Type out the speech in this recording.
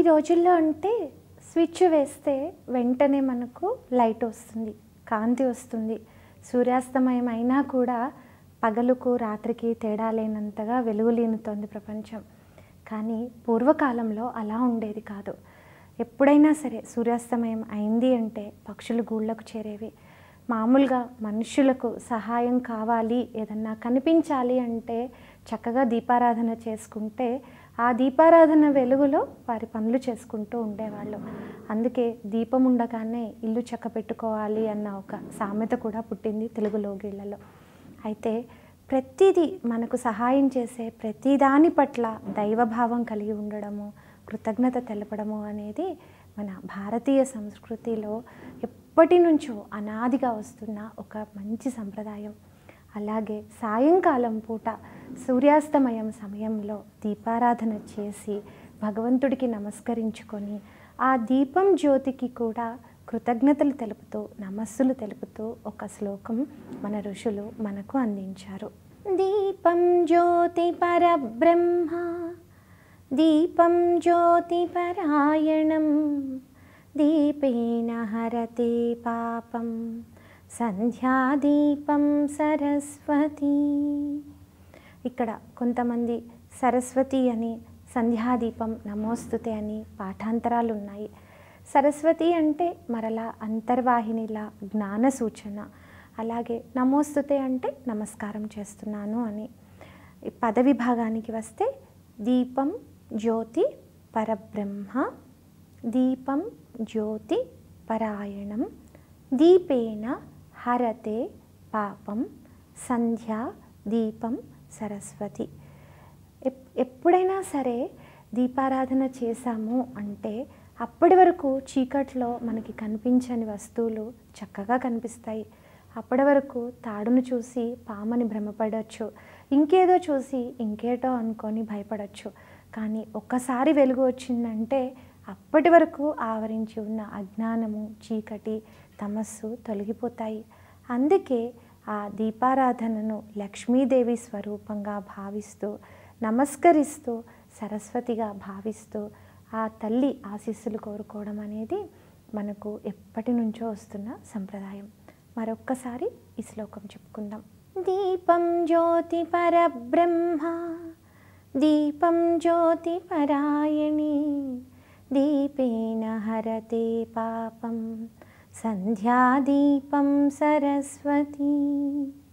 రోజుల్లో అంటే స్విచ్ వేస్తే వెంటనే మనకు లైట్ వస్తుంది కాంతి వస్తుంది సూర్యాస్తమయం అయినా కూడా పగలుకు రాత్రికి తేడా లేనంతగా వెలుగులీనుతోంది ప్రపంచం కానీ పూర్వకాలంలో అలా ఉండేది కాదు ఎప్పుడైనా సరే సూర్యాస్తమయం అయింది అంటే పక్షులు గూళ్ళకు చేరేవి మామూలుగా మనుషులకు సహాయం కావాలి ఏదన్నా కనిపించాలి అంటే చక్కగా దీపారాధన చేసుకుంటే ఆ దీపారాధన వెలుగులో వారి పనులు చేసుకుంటూ ఉండేవాళ్ళు అందుకే దీపం ఉండగానే ఇల్లు చక్క పెట్టుకోవాలి అన్న ఒక సామెత కూడా పుట్టింది తెలుగు లోగిళ్లలో అయితే ప్రతిదీ మనకు సహాయం చేసే ప్రతిదాని పట్ల దైవభావం కలిగి ఉండడము కృతజ్ఞత తెలపడము అనేది మన భారతీయ సంస్కృతిలో ఎప్పటి నుంచో అనాదిగా వస్తున్న ఒక మంచి సంప్రదాయం అలాగే సాయంకాలం పూట సూర్యాస్తమయం సమయంలో దీపారాధన చేసి భగవంతుడికి నమస్కరించుకొని ఆ దీపం జ్యోతికి కూడా కృతజ్ఞతలు తెలుపుతూ నమస్సులు తెలుపుతూ ఒక శ్లోకం మన ఋషులు మనకు అందించారు దీపం జ్యోతి పరబ్రహ్మ దీపం జ్యోతి పరాయణం దీపేన హరతే పాపం సంధ్యాదీపం సరస్వతి ఇక్కడ కొంతమంది సరస్వతి అని సంధ్యాదీపం నమోస్తుతే అని పాఠాంతరాలు ఉన్నాయి సరస్వతి అంటే మరలా అంతర్వాహినిలా జ్ఞాన సూచన అలాగే నమోస్తుతే అంటే నమస్కారం చేస్తున్నాను అని ఈ పద విభాగానికి వస్తే దీపం జ్యోతి పరబ్రహ్మ దీపం జ్యోతి పరాయణం దీపేన హరతే పాపం సంధ్య దీపం సరస్వతి ఎప్- ఎప్పుడైనా సరే దీపారాధన చేశాము అంటే అప్పటి వరకు చీకట్లో మనకి కనిపించని వస్తువులు చక్కగా కనిపిస్తాయి అప్పటి వరకు తాడును చూసి పామని భ్రమపడవచ్చు ఇంకేదో చూసి ఇంకేటో అనుకొని భయపడవచ్చు కానీ ఒక్కసారి వెలుగు వచ్చిందంటే అప్పటి వరకు ఆవరించి ఉన్న అజ్ఞానము చీకటి తమస్సు తొలగిపోతాయి అందుకే ఆ దీపారాధనను లక్ష్మీదేవి స్వరూపంగా భావిస్తూ నమస్కరిస్తూ సరస్వతిగా భావిస్తూ ఆ తల్లి ఆశీస్సులు కోరుకోవడం అనేది మనకు ఎప్పటి నుంచో వస్తున్న సంప్రదాయం మరొక్కసారి ఈ శ్లోకం చెప్పుకుందాం దీపం జ్యోతి పరబ్రహ్మ దీపం జ్యోతి పరాయణి దీపేన హరతే పాపం సంధ్యాదీపం సరస్వతి